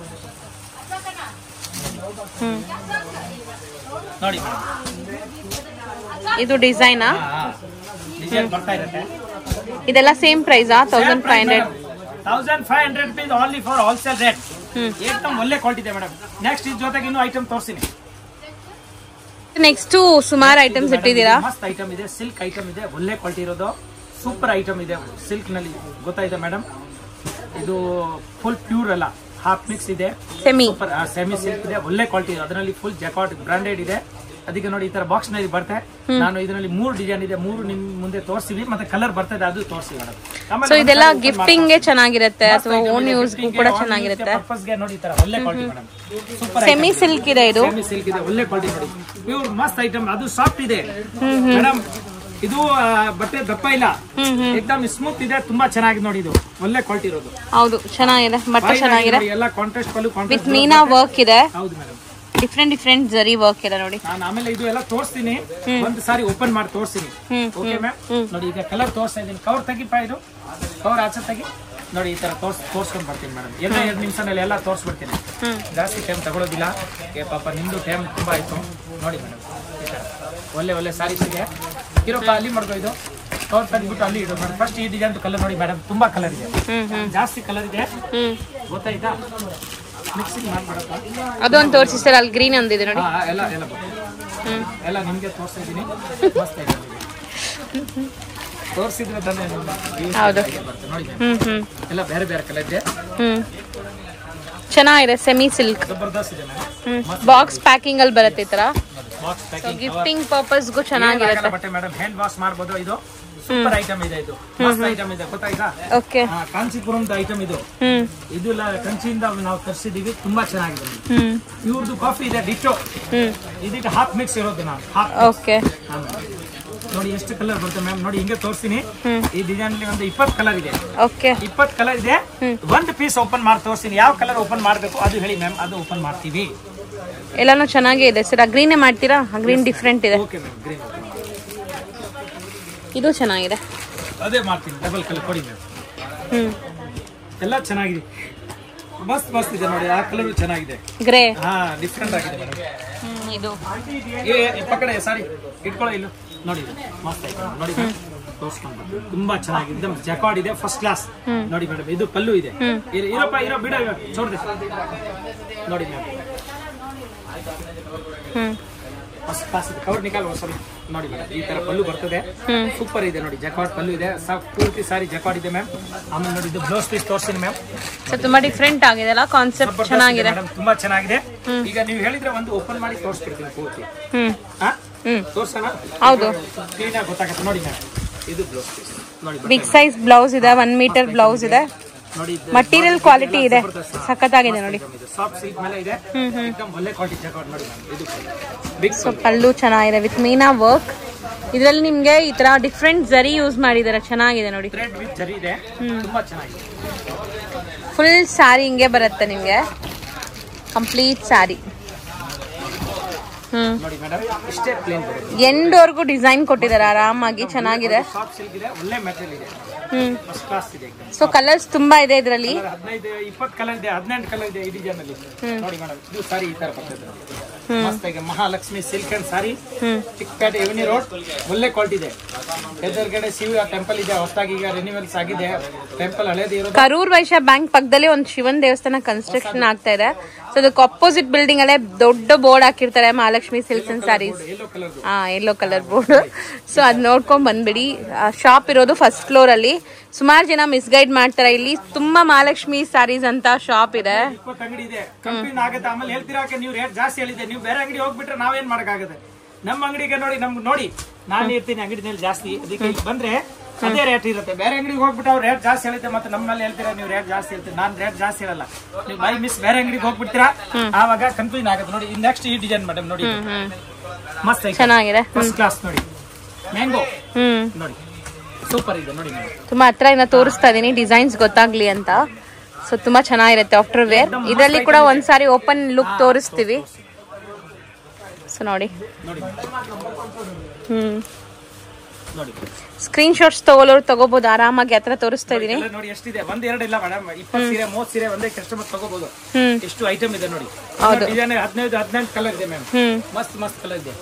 ಹ್ಮ್ ನೋಡಿ ಮೇಡಮ್ ಇದು ಡಿಸೈನಾ ಡಿಸೈನ್ ಬರ್ತಾ ಇರುತ್ತೆ ಇದೆಲ್ಲ ಸೇಮ್ ಪ್ರೈಸಾ thousand five hundred thousand five hundred rupees only for wholesale rate ಹ್ಮ್ ಏಕದಮ್ ಒಳ್ಳೆ ಕ್ವಾಲಿಟಿ ಇದೆ ಮೇಡಮ್ ನೆಕ್ಸ್ಟ್ ಇದ್ರ ಜೊತೆಗೆ ಇನ್ನೂ ಐಟಮ್ ತೋರಿಸ್ತೀನಿ ನೆಕ್ಸ್ಟ್ ಸುಮಾರು ಐಟಮ್ಸ್ ಇಟ್ಟಿದ್ದೀರಾ ಮಸ್ತ್ ಐಟಮ್ ಇದೆ ಸಿಲ್ಕ್ ಐಟಮ್ ಇದೆ ಒಳ್ಳೆ ಕ್ವಾಲಿಟಿ ಇರೋದು ಸೂಪರ್ ಐಟಮ್ ಇದೆ ಸಿಲ್ಕ್ ನಲ್ಲಿ ಗೊತ್ತಾಯ್ತಾ ಮೇಡಮ್ ಇದು ಫುಲ್ ಪ್ಯೂರ್ ಅಲ್ಲ ಹಾಫ್ ಮಿಕ್ಸ್ ಇದೆ ಸೆಮಿ ಸೂಪರ್ ಸೆಮಿ ಸಿಲ್ಕ್ ಇದೆ ಒಳ್ಳೆ ಕ್ವಾಲಿಟಿ ಇದೆ ಅದರಲ್ಲಿ ಫುಲ್ ಜಕಾಟ್ ಬ್ರಾಂಡೆಡ್ ಇದೆ ಅದಕ್ಕೆ ನೋಡಿ ಈ ತರ ಬಾಕ್ಸ್ ನಲ್ಲಿ ಬರುತ್ತೆ ನಾನು ಇದರಲ್ಲಿ ಮೂರು ಡಿಸೈನ್ ಇದೆ ಮೂರು ನಿಮ್ ಮುಂದೆ ತೋರಿಸ್ತೀವಿ ಮತ್ತೆ ಕಲರ್ ಬರ್ತದೆ ಅದು ತೋರಿಸಿ ಮೇಡಮ್ ಸೊ ಇದೆಲ್ಲ ಗಿಫ್ಟಿಂಗ್ ಗೆ ಚೆನ್ನಾಗಿರುತ್ತೆ ಅಥವಾ ಓನ್ ಯೂಸ್ ಕೂಡ ಚೆನ್ನಾಗಿರುತ್ತೆ ಪರ್ಪಸ್ ಗೆ ನೋಡಿ ಈ ತರ ಒಳ್ಳೆ quality madam super semi silk ಇದೆ ಇದು ಸೆಮಿ ಸಿಲ್ಕ್ ಇದೆ ಒಳ್ಳೆ ಕ್ವಾಲಿಟಿ ನೋಡಿ ಪ್ಯೂರ್ ಮಸ್ತ್ ಐಟಮ್ ಅದು ಸಾಫ್ಟ್ ಇದೆ ಮೇಡಮ್ ಇದು ಆ, ಬಟ್ಟೆ ದಪ್ಪ ಇಲ್ಲ ಹ್ಮ್ ಹ್ಮ್ ಎಕ್ದಮ್ ಸ್ಮೂತ್ ಇದೆ ತುಂಬಾ ಚೆನ್ನಾಗಿದೆ ನೋಡಿ ಇದು ಒಳ್ಳೆ ಕ್ವಾಲಿಟಿ ಇರೋದು ಹೌದು ಚೆನ್ನಾಗಿದೆ ಬಟ್ಟೆ ಚೆನ್ನಾಗಿದೆ ನೋಡಿ, ಎಲ್ಲ contrast pallu with contrast meena work ಇದೆ ಹೌದು madam different different zari work ಇದೆ ನೋಡಿ ನಾನು ಆಮೇಲೆ ಇದು ಎಲ್ಲ ತೋರಿಸ್ತೀನಿ ಒಂದು ಸಾರಿ ಓಪನ್ ಮಾಡಿ ತೋರಿಸ್ತೀನಿ ಹ್ಮ್ ಓಕೆ ಮ್ಯಾಮ್ ನೋಡಿ ಈಗ ಕಲರ್ ತೋರಿಸ್ತಾ ಇದ್ದೀನಿ ಕವರ್ ತೆಗಿಪ್ಪ ಇದು ಕವರ್ ಆಚೆ ತೆಗಿ ನೋಡಿ ಈ ತರ ತೋರ್ಸ್ ತೋರ್ಸ್ಕೊಂಡ್ ಬರ್ತೀನಿ ಮೇಡಮ್ ಎಲ್ಲ ಎರಡು ನಿಮಿಷದಲ್ಲಿ ಎಲ್ಲ ತೋರಿಸ್ಬಿಡ್ತೀನಿ ಹ್ಮ್ ಜಾಸ್ತಿ ಟೈಮ್ ತಗೊಳ್ಳೋದಿಲ್ಲ ಏ ಪಾಪ ನಿಮ್ದು ಟೈಮ್ ತುಂಬಾ ಆಯ್ತು ನೋಡಿ ಮೇಡಮ್ ಈ ತರ ಒಳ್ಳೆ ಒಳ್ಳೆ ಸಾರೀಸ್ ಇದೆ ಇರೋಪ್ಪ ಅಲ್ಲಿ ಮಾಡ್ಕೋ ಇದು ಕವರ್ ತೆಗೆದ್ಬಿಟ್ಟು ಅಲ್ಲಿ ಇಡು ಮೇಡಮ್ ಫಸ್ಟ್ ಈ ಡಿಸೈನ್ ಕಲರ್ ನೋಡಿ ಮೇಡಮ್ ತುಂಬಾ ಕಲರ್ ಇದೆ ಹ್ಮ್ ಹ್ಮ್ ಜಾಸ್ತಿ ಕಲರ್ ಇದೆ ಹ್ಮ್ ಗೊತ್ತಾಯ್ತಾ ಮಿಕ್ಸಿಂಗ್ ಮಾಡ್ಬಿಡಪ್ಪ ಅದೊಂದು ತೋರಿಸಿ ಸರ್ ಅಲ್ಲಿ ಗ್ರೀನ್ ಒಂದಿದೆ ನೋಡಿ ಹಾ ಎಲ್ಲ ಎಲ್ಲ ಬರುತ್ತೆ. ಹ್ಮ್ ಎಲ್ಲ ನಿಮ್ಗೆ ತೋರಿಸ್ತಾ ಇದ್ದೀನಿ ಮಸ್ತ್ ಆಗಿದೆ ತೋರಿಸಿದ್ರೆ ತಾನೇ ನಿಮ್ಗೆ ಹೌದು ಬರುತ್ತೆ ನೋಡಿ ಹ್ಮ್ ಹ್ಮ್ ಎಲ್ಲ ಬೇರೆ ಬೇರೆ ಕಲರ್ ಇದೆ ಹ್ಮ್ ಚೆನ್ನಾಗಿದೆ ಸೆಮಿ ಸಿಲ್ಕ್ ಜಬರ್ದಸ್ತ್ ಇದೆ ಹ್ಮ್ ಬಾಕ್ಸ್ ಪ್ಯಾಕಿಂಗ್ ಅಲ್ಲಿ ಬರುತ್ತೆ ಈ ತರ ಬಾಕ್ಸ್ ಪ್ಯಾಕಿಂಗ್ ಗಿಫ್ಟಿಂಗ್ ಪರ್ಪಸ್ಗೂ ಚೆನ್ನಾಗಿರುತ್ತೆ ಬಟ್ಟೆ ಮೇಡಮ್ ಹ್ಯಾಂಡ್ ವಾಶ್ ಮಾಡ್ಬೋದು ಇದು ಸೂಪರ್ ಐಟಮ್ ಇದೆ ಇದು ಮಸ್ತ್ ಐಟಮ್ ಇದೆ ಗೊತ್ತಾಯ್ತಾ ಓಕೆ ಹಾ, ಕಾಂಚೀಪುರಂದ ಐಟಮ್ ಇದು ಹ್ಮ್ ಇದು ಎಲ್ಲ ಕಂಚಿಯಿಂದ ನಾವು ತರಿಸಿದೀವಿ ತುಂಬಾ ಚೆನ್ನಾಗಿದೆ ಹ್ಮ್ ಇವ್ರದ್ದು ಕಾಫಿ ಇದೆ ಡಿಟ್ಟೋ ಹ್ಮ್ ಇದಕ್ಕೆ ಹಾಫ್ ಮಿಕ್ಸ್ ಇರೋದು ನಾನು ಹಾಫ್ ಓಕೆ ನೋಡಿ ಎಷ್ಟು ಕಲರ್ ಬರುತ್ತೆ ಮ್ಯಾಮ್ ನೋಡಿ ಹಿಂಗೆ ತೋರಿಸ್ತೀನಿ ಹ್ಮ್. ಈ ಡಿಸೈನ್ ಅಲ್ಲಿ ಒಂದು ಇಪ್ಪತ್ತು ಕಲರ್ ಇದೆ ಓಕೆ ಇಪ್ಪತ್ತು ಕಲರ್ ಇದೆ ಒಂದು ಪೀಸ್ ಓಪನ್ ಮಾಡಿ ತೋರಿಸ್ತೀನಿ ಯಾವ ಕಲರ್ ಓಪನ್ ಮಾಡಬೇಕು ಅದು ಹೇಳಿ ಮ್ಯಾಮ್ ಅದು ಓಪನ್ ಮಾಡ್ತೀವಿ ಎಲ್ಲಾನು ಚೆನ್ನಾಗೇ ಇದೆ ಸರ್ ಗ್ರೀನೇ ಮಾಡ್ತೀರಾ ಗ್ರೀನ್ ಡಿಫ್ರೆಂಟ್ ಇದೆ ಓಕೆ ಮ್ಯಾಮ್ ಗ್ರೀನ್ ಇದು ಚೆನ್ನಾಗಿದೆ ಅದೇ ಮಾಡ್ತೀನಿ ಡಬಲ್ ಕಲರ್ ಕೊಡಿ ಮ್ಯಾಮ್ ಹ್ಮ್ ಎಲ್ಲ ಚೆನ್ನಾಗಿದೆ ಮಸ್ತ್ ಮಸ್ತ್ ಇದೆ ನೋಡಿ ಆ ಕಲರ್ ಚೆನ್ನಾಗಿದೆ ಗ್ರೇ ಹಾ ಡಿಫ್ರೆಂಟ್ ಆಗಿದೆ ಮೇಡಮ್ ಹ್ಮ್ ಇದು ಏ ಈ ಪಕ್ಕಡೆ ಸಾರಿ ಇಟ್ಕೊಳ್ಳೋ ಇಲ್ಲ ನೋಡಿ ಇದು ಮಸ್ತ್ ಆಯ್ತು ನೋಡಿ ಮೇಡಮ್ ತೋರಿಸ್ಕೊಂಡು ತುಂಬಾ ಚೆನ್ನಾಗಿದೆ एकदम ಜಕಾರ್ಡ್ ಇದೆ ಫಸ್ಟ್ ಕ್ಲಾಸ್ ನೋಡಿ ಮೇಡಮ್ ಇದು ಪಲ್ಲು ಇದೆ ಇರ- ಇರಪ್ಪ ಇರೋ ಬಿಡ ಚೋಡ್ದೆ ನೋಡಿ ಮ್ಯಾಮ್ ಹ್ಮ್ ಫಸ್ಟ್ ಕ್ಲಾಸ್ ಇದೆ ಕವರ್ ನಿಕಾಲ್ ಸಾರಿ ನೋಡಿ ಮೇಡಮ್ ಈ ತರ ಪಲ್ಲು ಬರ್ತದೆ ಹ್ಮ್. ಸೂಪರ್ ಇದೆ ನೋಡಿ ಜಕಾರ್ಡ್ ಪಲ್ಲು ಇದೆ ಸಾಕ್ ಪೂರ್ತಿ ಸಾರಿ ಜಕಾರ್ಡ್ ಇದೆ ಮ್ಯಾಮ್ ಆಮೇಲೆ ನೋಡಿ ಇದು ಬ್ಲೌಸ್ ಪೀಸ್ ತೋರಿಸ್ತೀನಿ ಮ್ಯಾಮ್ ಸೊ ತುಂಬಾ ಡಿಫ್ರೆಂಟ್ ಆಗಿದೆ ಅಲ್ಲ ಕಾನ್ಸೆಪ್ಟ್ ಚೆನ್ನಾಗಿದೆ ಮೇಡಮ್ ತುಂಬಾ ಚೆನ್ನಾಗಿದೆ ಈಗ ನೀವು ಹೇಳಿದ್ರೆ ಒಂದು ಓಪನ್ ಮಾಡಿ ತೋರಿಸ್ಬಿಡ್ತೀನಿ ಪೂರ್ತಿ ಹ್ಮ್ ಹಾ ಹ್ಮ್ ತೋರ್ಸೋಣ ಹೌದು ಕ್ಲೀನ್ ಆಗಿ ಗೊತ್ತಾಗುತ್ತೆ ನೋಡಿ ಮ್ಯಾಮ್ ಇದು ಬ್ಲೌಸ್ ಪೀಸ್ ನೋಡಿ ಬಿಗ್ ಸೈಜ್ ಬ್ಲೌಸ್ ಇದೆ ಒನ್ ಮೀಟರ್ ಬ್ಲೌಸ್ ಇದೆ ನೋಡಿ ಮಟೀರಿಯಲ್ ಕ್ವಾಲಿಟಿ ಇದೆ ಸಖತ್ತಾಗಿದೆ ನೋಡಿ ಸಾಫ್ಟ್ ಸಿಲ್ಕ್ ಮೇಲೆ ಇದೆ एकदम ಒಳ್ಳೆ ಕ್ವಾಲಿಟಿ ಜಕಾರ್ಡ್ ನೋಡಿ ಮ್ಯಾಮ್ ಇದು ಬಿಗ್ ಸೊ ಪಲ್ಲು ಚೆನ್ನಾಗಿದೆ ವಿತ್ ಮೀನಾ ವರ್ಕ್ ಇದರಲ್ಲಿ ನಿಮ್ಗೆ ಈ ತರ ಡಿಫ್ರೆಂಟ್ ಜರಿ ಯೂಸ್ ಮಾಡಿದ್ದಾರೆ ಚೆನ್ನಾಗಿದೆ ನೋಡಿ ಥ್ರೆಡ್ ವಿತ್ ಜರಿ ಇದೆ ತುಂಬಾ ಚೆನ್ನಾಗಿದೆ ಫುಲ್ ಸ್ಯಾರಿ ಹಿಂಗೆ ಬರುತ್ತೆ ನಿಮ್ಗೆ ಕಂಪ್ಲೀಟ್ ಸ್ಯಾರಿ ಹ್ಮ್ ನೋಡಿ ಮೇಡಮ್ ಇಷ್ಟೇ ಪ್ಲೇನ್ ಬರುತ್ತೆ ಎಂಡ್ವರೆಗೂ ಡಿಸೈನ್ ಕೊಟ್ಟಿದ್ದಾರೆ ಆರಾಮಾಗಿ ಚೆನ್ನಾಗಿದೆ ಸಾಫ್ಟ್ ಸಿಲ್ಕ್ ಇದೆ ಒಳ್ಳೆ ಮೆಟೀರಿಯಲ್ ಇದೆ ಹ್ಮ್ ಫಸ್ಟ್ ಕ್ಲಾಸ್ ಇದೆ एकदम ಸೊ ಕಲರ್ಸ್ ತುಂಬಾ ಇದೆ ಇದರಲ್ಲಿ ಕಲರ್ ಹದಿನೈದು ಇಪ್ಪತ್ತು ಕಲರ್ ಇದೆ ಹದಿನೆಂಟು ಕಲರ್ ಇದೆ ಈ ಡಿಸೈನ್ ಅಲ್ಲಿ ನೋಡಿ ಮೇಡಮ್ ಇದು ಸಾರಿ ಈ ತರ ಬರ್ತದೆ ಮಸ್ತ್ ಆಗಿದೆ ಮಹಾಲಕ್ಷ್ಮಿ ಸಿಲ್ಕ್ ಅಂಡ್ ಸಾರಿ ಹ್ಮ್ ಚಿಕ್ಕಪೇಟೆ ಎವಿನಿ ರೋಡ್ ಒಳ್ಳೆ ಕ್ವಾಲಿಟಿ ಇದೆ ಎದುರುಗಡೆ ಶಿವ ಟೆಂಪಲ್ ಇದೆ ಹೊಸದಾಗಿ ಈಗ ರಿನ್ಯೂವಲ್ಸ್ ಆಗಿದೆ ಟೆಂಪಲ್ ಹಳೇದು ಇರೋದು ಕರೂರ್ ವೈಶ್ಯ ಬ್ಯಾಂಕ್ ಪಕ್ಕದಲ್ಲಿ ಒಂದು ಶಿವನ್ ದೇವಸ್ಥಾನ ಕನ್ಸ್ಟ್ರಕ್ಷನ್ ಆಗ್ತಾ ಇದೆ ಸೊ ಅದಕ್ಕೆ ಅಪೋಸಿಟ್ ಬಿಲ್ಡಿಂಗ್ ಅಲ್ಲೇ ದೊಡ್ಡ ಬೋರ್ಡ್ ಹಾಕಿರ್ತಾರೆ Mahalakshmi silks and sarees yellow colour ಹಾ ಎಲ್ಲೋ ಕಲರ್ ಬೋರ್ಡ್ ಸೊ ಅದ್ ನೋಡ್ಕೊಂಡ್ ಬಂದ್ಬಿಡಿ ಶಾಪ್ ಇರೋದು ಫಸ್ಟ್ ಫ್ಲೋರ್ ಅಲ್ಲಿ ಸುಮಾರು ಜನ ಮಿಸ್ಗೈಡ್ ಮಾಡ್ತಾರೆ ಇಲ್ಲಿ ತುಂಬಾ ಮಹಾಲಕ್ಷ್ಮಿ ಸ್ಯಾರೀಸ್ ಅಂತ ಶಾಪ್ ಇದೆ ಇಪ್ಪತ್ತು ಅಂಗಡಿ ಇದೆ ಕಂಪ್ನಿ ಆಗುತ್ತೆ ಆಮೇಲೆ ಹೇಳ್ತೀರಾ ನೀವು ರೇಟ್ ಜಾಸ್ತಿ ಹೇಳಿದೆ ನೀವು ಬೇರೆ ಅಂಗಡಿ ಹೋಗ್ಬಿಟ್ರೆ ನಾವೇನ್ ಮಾಡಕ್ಕಾಗತ್ತೆ ನಮ್ಮ ಅಂಗಡಿಗೆ ನೋಡಿ ನಮ್ಗೆ ನೋಡಿ ನಾನು ಇರ್ತೀನಿ ಅಂಗಡಿನಲ್ಲಿ ಜಾಸ್ತಿ ಅದಕ್ಕೆ ಇಲ್ಲಿ ಬಂದ್ರೆ ಅದೇ ರೇಟ್ ಇರುತ್ತೆ ಬೇರೆ ಅಂಗಡಿಗೆ ಹೋಗ್ಬಿಟ್ಟು ಅವ್ರು ರೇಟ್ ಜಾಸ್ತಿ ಹೇಳಿದ್ದೆ ಮತ್ತೆ ನಮ್ಮಲ್ಲಿ ಹೇಳ್ತೀರಾ ನೀವು ರೇಟ್ ಜಾಸ್ತಿ ಹೇಳ್ತೀರಿ ನಾನು ರೇಟ್ ಜಾಸ್ತಿ ಹೇಳಲ್ಲ ನೀವು ಬೈ ಮಿಸ್ ಬೇರೆ ಅಂಗಡಿಗೆ ಹೋಗ್ಬಿಡ್ತೀರಾ ಆವಾಗ ಕನ್ಫ್ಯೂಸ್ ಆಗುತ್ತೆ ನೋಡಿ ನೆಕ್ಸ್ಟ್ ಈ ಡಿಸೈನ್ ಮೇಡಮ್ ನೋಡಿ ಇದು. ಹ್ಮ್ ಮಸ್ತ್ ಐತೆ ಚೆನ್ನಾಗಿದೆ ಫಸ್ಟ್ ಕ್ಲಾಸ್ ನೋಡಿ ಮ್ಯಾಂಗೋ ಹ್ಮ್ ನೋಡಿ ಸೂಪರ್ ಇದೆ ನೋಡಿ ಮೇಡಮ್ ತುಂಬಾ ಹತ್ರ ಇಂದ ತೋರಿಸ್ತಾ ಇದೀನಿ ಡಿಸೈನ್ಸ್ ಗೊತ್ತಾಗ್ಲಿ ಅಂತ ಸೊ ತುಂಬಾ ಚೆನ್ನಾಗಿರುತ್ತೆ ಆಫ್ಟರ್ ವೇರ್ ಇದರಲ್ಲಿ ಕೂಡ ಒಂದ್ಸಾರಿ ಓಪನ್ ಲುಕ್ ತೋರಿಸ್ತೀವಿ ಸೊ ನೋಡಿ ನೋಡಿ ಹ್ಮ್ ನೋಡಿ ಸ್ಕ್ರೀನ್ ಶಾಟ್ಸ್ ತಗೊಳ್ಳೋರು ತಗೋಬಹುದು ಆರಾಮಾಗಿ ಹತ್ರ ತೋರಿಸ್ತಾ ಇದೀನಿ ಎಲ್ಲ ನೋಡಿ ಎಷ್ಟಿದೆ ಒಂದ್ ಎರಡು ಇಲ್ಲ ಮೇಡಮ್ ಇಪ್ಪತ್ತು ಸೀರೆ ಮೂವತ್ತು ಸೀರೆ ಒಂದೇ ಕಸ್ಟಮರ್ ತಗೋಬಹುದು ಹ್ಮ್ ಎಷ್ಟು ಐಟಮ್ ಇದೆ ನೋಡಿ ಹೌದು. ಡಿಸೈನ್ ಹದಿನೈದು ಹದಿನೆಂಟು ಕಲರ್ ಇದೆ ಮ್ಯಾಮ್ ಹ್ಮ್ ಮಸ್ತ್ ಮಸ್ತ್ ಕಲರ್ ಇದೆ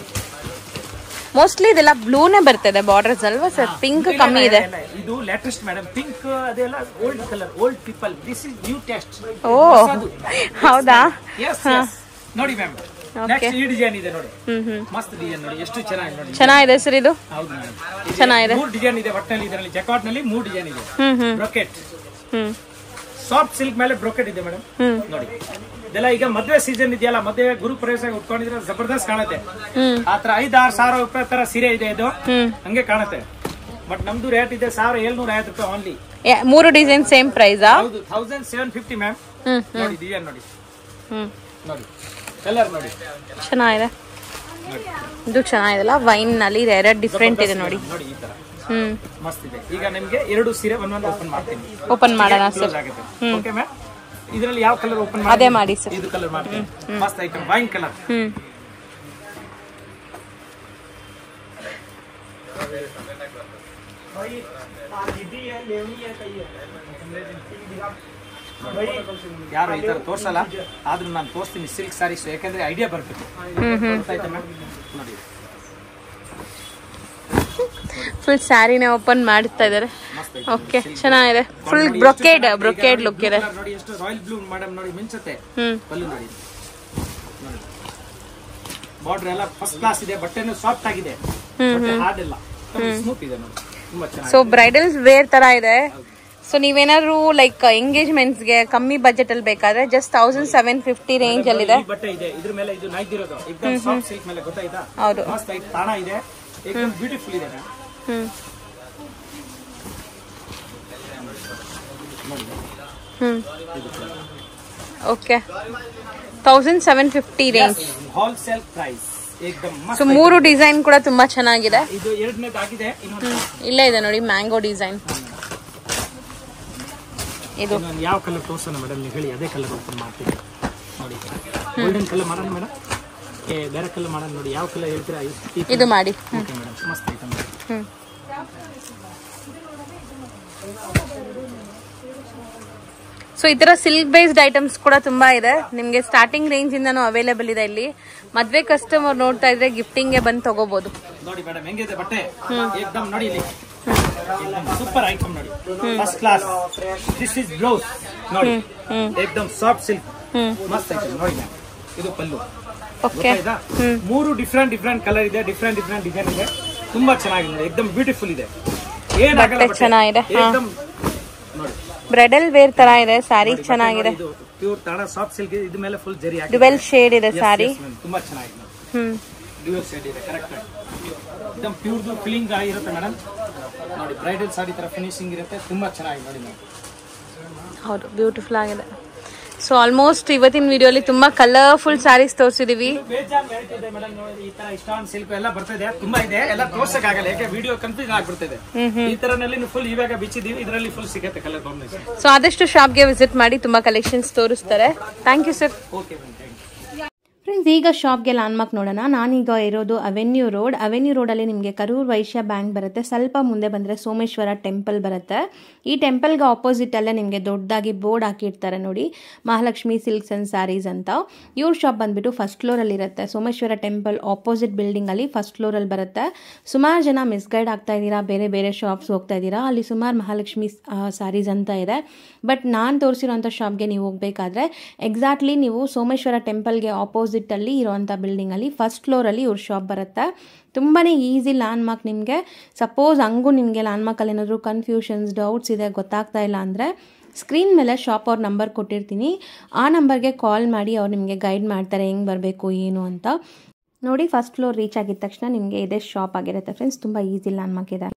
ಮೋಸ್ಟ್ಲಿ ಇದೆಲ್ಲ ಬ್ಲೂನೇ ಬರ್ತದೆ ಬಾರ್ಡರ್ಸ್ ಅಲ್ವಾ ಸರ್ ಪಿಂಕ್ ಕಮ್ಮಿ ಇದೆ ಇಲ್ಲ, ಇಲ್ಲ, ಇದು ಲೇಟೆಸ್ಟ್ ಮೇಡಮ್ ಪಿಂಕ್ ಅದೆಲ್ಲ old colour old people this is new test ಓ ಹೌದಾ ಎಸ್ ನೋಡಿ ಮ್ಯಾಮ್ ನೆಕ್ಸ್ಟ್ ಈ ಡಿಸೈನ್ ಇದೆ ನೋಡಿ ಹ್ಮ್ ಹ್ಮ್ ಮಸ್ತ್ ಡಿಸೈನ್ ನೋಡಿ ಎಷ್ಟು ಚೆನ್ನಾಗಿ ನೋಡಿ ಚೆನ್ನಾಗಿದೆ ಸರ್ ಇದು ಹೌದು ಮೇಡಮ್ ಚೆನ್ನಾಗಿದೆ ಮೂರು ಡಿಸೈನ್ ಇದೆ ಒಟ್ಟಿನಲ್ಲಿ ಇದರಲ್ಲಿ ಜಕಾಟ್ ನಲ್ಲಿ ಮೂರು ಡಿಸೈನ್ ಇದೆ ಹ್ಮ್ ಹ್ಮ್ ಬ್ರೊಕೆಟ್ ಹ್ಮ್ ಸಾಫ್ಟ್ ಸಿಲ್ಕ್ ಮೇಲೆ ಬ್ರೊಕೆಟ್ ಇದೆ ಮೇಡಮ್ ಹ್ಮ್ ನೋಡಿ ಇದೆಲ್ಲ ಈಗ ಮದ್ವೆ ಸೀಸನ್ ಇದೆಯಲ್ಲ ಮದ್ವೆ ಗುರು ಪ್ರವೇಶ ಉಟ್ಕೊಂಡಿದ್ರೆ ಜಬರ್ದಸ್ತ್ ಕಾಣುತ್ತೆ ಹ್ಮ್ ಆತರ ಐದ್ ಆರು ಸಾವಿರ ರೂಪಾಯಿ ತರ ಸೀರೆ ಇದೆ ಇದು ಹ್ಮ್ ಹಂಗೆ ಕಾಣುತ್ತೆ ಬಟ್ ನಮ್ದು ರೇಟ್ ಇದೆ ಸಾವಿರ ಏಳ್ನೂರ ಐವತ್ತು ರೂಪಾಯಿ ಓನ್ಲಿ ಯಾ- ಮೂರು ಡಿಸೈನ್ ಸೇಮ್ ಪ್ರೈಸಾ ಹೌದು ಥೌಸಂಡ್ ಸೆವೆನ್ ಫಿಫ್ಟಿ ಮ್ಯಾಮ್ ಹ್ಮ್ ನೋಡಿ ಡಿಸೈನ್ ನೋಡಿ ಹ್ಮ್ ನೋಡಿ ಕಲರ್ ನೋಡಿ ಚೆನ್ನಾಗಿದೆ ನೋಡಿ ಇದು ಚೆನ್ನಾಗಿದೆಲ್ಲ ವೈನ್ ನಲ್ಲಿ ಎರಡು ಡಿಫ್ರೆಂಟ್ ಇದೆ ನೋಡಿ ನೋಡಿ ಈ ತರ ಹ್ಮ್ ಮಸ್ತ್ ಇದೆ ಈಗ ನಿಮ್ಗೆ ಎರಡು ಸೀರೆ ಒಂದೊಂದು ಓಪನ್ ಮಾಡ್ತೀನಿ ಓಪನ್ ಮಾಡೋಣ ಸರ್ ಕ್ಲೋಸ್ ಆಗುತ್ತೆ ಓಕೆ ಮ್ಯಾಮ್ ಇದರಲ್ಲಿ ಯಾವ ಕಲರ್ ಓಪನ್ ಅದೇ ಮಾಡಿ ಸರ್ ಇದು ಕಲರ್ ಮಾಡ್ತೀನಿ ಮಸ್ತ್ ಐಟಮ್ ವೈನ್ ಕಲರ್ ಹ್ಮ್ ಯಾರು ಈ ತರ ತೋರ್ಸಲ್ಲ ಆದ್ರೂ ನಾನು ತೋರಿಸ್ತೀನಿ ಸಿಲ್ಕ್ ಸಾರೀಸ್ ಯಾಕಂದ್ರೆ ಐಡಿಯಾ ಬರ್ಬೇಕು ಹ್ಮ್ ಹ್ಮ್ ಗೊತ್ತಾಯ್ತಾ ಮ್ಯಾಮ್ ನೋಡಿ ಫುಲ್ ಸ್ಯಾರಿನೇ ಓಪನ್ ಮಾಡ್ತಾ ಇದ್ದಾರೆ ಓಕೆ ಚೆನ್ನಾಗಿದೆ ಫುಲ್ ಬ್ರೊಕೇಡ್ ಬ್ರೊಕೇಡ್ ಲುಕ್ ಇದೆ ನೋಡಿ ಎಷ್ಟು ರಾಯಲ್ ಬ್ಲೂ ಮೇಡಮ್ ನೋಡಿ ಮಿಂಚುತ್ತೆ ಹ್ಮ್ ಪಲ್ಲು ನೋಡಿ ಬಾರ್ಡರ್ ಎಲ್ಲ ಫಸ್ಟ್ ಕ್ಲಾಸ್ ಇದೆ ಬಟ್ಟೆನೂ ಸಾಫ್ಟ್ ಆಗಿದೆ ಹಾರ್ಡ್ ಇಲ್ಲ ಸ್ಮೂತ್ ಇದೆ ನೋಡಿ ತುಂಬಾ ಚೆನ್ನಾಗಿ ಸೊ ಬ್ರೈಡಲ್ಸ್ ವೇರ್ ತರ ಇದೆ ಸೊ ನೀವೇನಾದ್ರು ಲೈಕ್ ಎಂಗೇಜ್ಮೆಂಟ್ಸ್ಗೆ ಕಮ್ಮಿ ಬಜೆಟ್ ಅಲ್ಲಿ ಬೇಕಾದ್ರೆ just thousand seven fifty range ಅಲ್ಲಿ ಇದೆ ಈ ಬಟ್ಟೆ ಇದೆ ಇದ್ರ ಮೇಲೆ ಇದು ನಾಯ್ದಿರೋದು एकदम ಸಾಫ್ಟ್ ಸಿಲ್ಕ್ ಮೇಲೆ ಗೊತ್ತಾಯ್ತಾ ಹೌದು ಮಸ್ತ್ ಆಯ್ತು ತಾಣ ಇದೆ एकदम ಬ್ಯೂಟಿಫುಲ್ ಇದೆ ma'am. ಹ್ಮ್ ಹ್ಮ್ okay thousand seven fifty range wholesale price एकदम ಮಸ್ತ್ ಸೊ ಮೂರು ಡಿಸೈನ್ ಕೂಡ ತುಂಬಾ ಚೆನ್ನಾಗಿದೆ ಇದು ಎರಡನೇದು ಆಗಿದೆ ಇನ್ನೊಂದು ಇಲ್ಲೇ ಇದೆ ನೋಡಿ ಮ್ಯಾಂಗೋ ಡಿಸೈನ್ ಇದು ಇನ್ನೊಂದು ಯಾವ ಕಲರ್ ತೋರ್ಸೋಣ ಮೇಡಮ್ ನೀವು ಹೇಳಿ ಅದೇ ಕಲರ್ ಓಪನ್ ಮಾಡ್ತೀವಿ ನೋಡಿ ಗೋಲ್ಡನ್ ಕಲರ್ ಮಾಡೋಣ ಮೇಡಮ್ ಏ ಬೇರೆ ಕಲರ್ ಮಾಡೋಣ ನೋಡಿ ಯಾವ ಕಲರ್ ಹೇಳ್ತೀರಾ ಇದು ಮಾಡಿ ಓಕೆ ಮೇಡಮ್ ಮಸ್ತ್ ಆಯ್ತು ಮೇಡಮ್ ಹ್ಮ್ ಸೊ ಈ ತರ ಸಿಲ್ಕ್ ಬೇಸ್ಡ್ ಐಟಮ್ಸ್ ಕೂಡ ತುಂಬಾ ಇದೆ ನಿಮ್ಗೆ ಸ್ಟಾರ್ಟಿಂಗ್ ರೇಂಜ್ ಇಂದಾನು ಅವೈಲೇಬಲ್ ಇದೆ ಇಲ್ಲಿ ಮದ್ವೆ ಕಸ್ಟಮರ್ ನೋಡ್ತಾ ಇದ್ರೆ ಗಿಫ್ಟಿಂಗ್ ಗೆ ಬಂದು ತಗೋಬಹುದು ನೋಡಿ ಮೇಡಮ್ ಹೆಂಗಿದೆ ಬಟ್ಟೆ ಏಕ್ದಮ್ ನೋಡಿ ಇಲ್ಲಿ ಸೂಪರ್ ಐಟಮ್ ನೋಡಿ first class this is blouse ನೋಡಿ ಏಕ್ದಮ್ ಸಾಫ್ಟ್ ಸಿಲ್ಕ್ ಹ್ಮ್ ಮಸ್ತ್ ಐಟಮ್ ನೋಡಿ ಮ್ಯಾಮ್ ಇದು ಪಲ್ಲು ಓಕೆ ಗೊತ್ತಾಯ್ತಾ ಮೂರು ಡಿಫ್ರೆಂಟ್ ಡಿಫ್ರೆಂಟ್ ಕಲರ್ ಇದೆ ಡಿಫ್ರೆಂಟ್ ಡಿಫ್ರೆಂಟ್ ಡಿಸೈನ್ ಇದೆ ತುಂಬಾ ಚೆನ್ನಾಗಿದೆ ನೋಡಿ ಏಕ್ದಮ್ ಬ್ಯೂಟಿಫುಲ್ ಇದೆ ಏನಾಗಲ್ಲ ಬಟ್ಟೆ ಚೆನ್ನಾಗಿದೆ, ಹಾ. ಏಕ್ದಮ್ ನೋಡಿ ಬ್ರೈಡಲ್ ವೇರ್ ತರ ಇದೆ ಸ್ಯಾರಿ ಚೆನ್ನಾಗಿದೆ ಇದು ಪ್ಯೂರ್ ತಾಣ ಸಾಫ್ಟ್ ಸಿಲ್ಕ್ ಇದ್ರ ಮೇಲೆ ಫುಲ್ ಜರಿ ಹಾಕಿ ಡುವೆಲ್ ಶೇಡ್ ಇದೆ ಸ್ಯಾರಿ ತುಂಬಾ ಚೆನ್ನಾಗಿದೆ ನೋಡಿ. ಹ್ಮ್ ಡ್ಯೂಯಲ್ ಸೆಟ್ ಇದೆ ಕರೆಕ್ಟ್ एकदम ಪ್ಯೂರ್ದು ಫಿಲಿಂಗ್ ಆಗಿರುತ್ತೆ ಮೇಡಮ್ ನೋಡಿ ಬ್ರೈಡಲ್ ಸಾರಿ ತರ ಫಿನಿಶಿಂಗ್ ಇರುತ್ತೆ ತುಂಬಾ ಚೆನ್ನಾಗಿ ನೋಡಿ ಮೇಡಮ್ ಹೌದು ಬ್ಯೂಟಿಫುಲ್ ಆಗಿದೆ ಸೊ ಆಲ್ಮೋಸ್ಟ್ ಇವತ್ತಿನ ವಿಡಿಯೋಲಿ ತುಂಬಾ ಕಲರ್ಫುಲ್ ಸ್ಯಾರೀಸ್ ತೋರಿಸಿದೀವಿ ಬೇಜಾನ್ ವೆರೈಟಿ ಇದೆ ಮೇಡಮ್ ನೋಡಿ ಈ ತರ ಇಷ್ಟೊಂದು ಸಿಲ್ಕ್ ಎಲ್ಲ ಬರ್ತಿದೆ ತುಂಬಾ ಇದೆ ಎಲ್ಲ ತೋರ್ಸಕ್ ಆಗಲ್ಲ ಯಾಕೆ ವಿಡಿಯೋ ಕನ್ಫ್ಯೂಸ್ ಆಗ್ಬಿಡ್ತಿದೆ ಈ ತರನಲ್ಲಿ ಫುಲ್ ಇವಾಗ ಬಿಚ್ಚಿದೀವಿ ಇದರಲ್ಲಿ ಫುಲ್ ಸಿಗುತ್ತೆ ಕಲರ್ ಕಾಂಬಿನೇಷನ್ ಸೊ ಆದಷ್ಟು ಶಾಪ್ಗೆ ವಿಸಿಟ್ ಮಾಡಿ ತುಂಬಾ ಕಲೆಕ್ಷನ್ಸ್ ತೋರಿಸ್ತಾರೆ thank you sir okay madam thank you friends ಈಗ ಶಾಪ್ಗೆ ಲ್ಯಾಂಡ್ಮಾರ್ಕ್ ನೋಡೋಣ ನಾನೀಗ ಇರೋದು ಅವೆನ್ಯೂ ರೋಡ್ ಅವೆನ್ಯೂ ರೋಡಲ್ಲಿ ನಿಮಗೆ ಕರೂರ್ ವೈಶ್ಯ ಬ್ಯಾಂಕ್ ಬರುತ್ತೆ ಸ್ವಲ್ಪ ಮುಂದೆ ಬಂದರೆ ಸೋಮೇಶ್ವರ ಟೆಂಪಲ್ ಬರುತ್ತೆ ಈ ಟೆಂಪಲ್ಗೆ ಆಪೋಸಿಟಲ್ಲೇ ನಿಮಗೆ ದೊಡ್ಡದಾಗಿ ಬೋರ್ಡ್ ಹಾಕಿರ್ತಾರೆ ನೋಡಿ ಮಹಾಲಕ್ಷ್ಮಿ ಸಿಲ್ಕ್ಸ್ ಆ್ಯಂಡ್ ಸ್ಯಾರೀಸ್ ಅಂತ ಇವ್ರ ಶಾಪ್ ಬಂದುಬಿಟ್ಟು ಫಸ್ಟ್ ಫ್ಲೋರಲ್ಲಿ ಇರುತ್ತೆ ಸೋಮೇಶ್ವರ ಟೆಂಪಲ್ ಆಪೋಸಿಟ್ ಬಿಲ್ಡಿಂಗಲ್ಲಿ ಫಸ್ಟ್ ಫ್ಲೋರಲ್ಲಿ ಬರುತ್ತೆ ಸುಮಾರು ಜನ ಮಿಸ್ಗೈಡ್ ಆಗ್ತಾ ಇದ್ದೀರಾ ಬೇರೆ ಬೇರೆ ಶಾಪ್ಸ್ ಹೋಗ್ತಾ ಇದ್ದೀರಾ ಅಲ್ಲಿ ಸುಮಾರು ಮಹಾಲಕ್ಷ್ಮಿ ಸ್ಯಾರೀಸ್ ಅಂತ ಇದೆ ಬಟ್ ನಾನು ತೋರಿಸಿರೋಂಥ ಶಾಪ್ಗೆ ನೀವು ಹೋಗಬೇಕಾದ್ರೆ ಎಕ್ಸಾಕ್ಟ್ಲಿ ನೀವು ಸೋಮೇಶ್ವರ ಟೆಂಪಲ್ಗೆ ಆಪೋಸಿಟಲ್ಲಿ ಇರೋವಂಥ ಬಿಲ್ಡಿಂಗಲ್ಲಿ ಫಸ್ಟ್ ಫ್ಲೋರಲ್ಲಿ ಇವ್ರ ಶಾಪ್ ಬರುತ್ತೆ ತುಂಬಾ ಈಸಿ ಲ್ಯಾಂಡ್ಮಾರ್ಕ್ ನಿಮಗೆ ಸಪೋಸ್ ಹಂಗೂ ನಿಮಗೆ ಲ್ಯಾಂಡ್ಮಾರ್ಕಲ್ಲಿ ಏನಾದರೂ ಕನ್ಫ್ಯೂಷನ್ಸ್ ಡೌಟ್ಸ್ ಇದೆ ಗೊತ್ತಾಗ್ತಾ ಇಲ್ಲ ಅಂದರೆ ಸ್ಕ್ರೀನ್ ಮೇಲೆ ಶಾಪ್ ಅವ್ರ ನಂಬರ್ ಕೊಟ್ಟಿರ್ತೀನಿ ಆ ನಂಬರ್ಗೆ ಕಾಲ್ ಮಾಡಿ ಅವ್ರು ನಿಮಗೆ ಗೈಡ್ ಮಾಡ್ತಾರೆ ಹೆಂಗೆ ಬರಬೇಕು ಏನು ಅಂತ ನೋಡಿ ಫಸ್ಟ್ ಫ್ಲೋರ್ ರೀಚ್ ಆಗಿದ ತಕ್ಷಣ ನಿಮಗೆ ಇದೇ ಶಾಪ್ ಆಗಿರುತ್ತೆ ಫ್ರೆಂಡ್ಸ್ ತುಂಬ ಈಸಿ ಲ್ಯಾಂಡ್ಮಾರ್ಕ್ ಇದೆ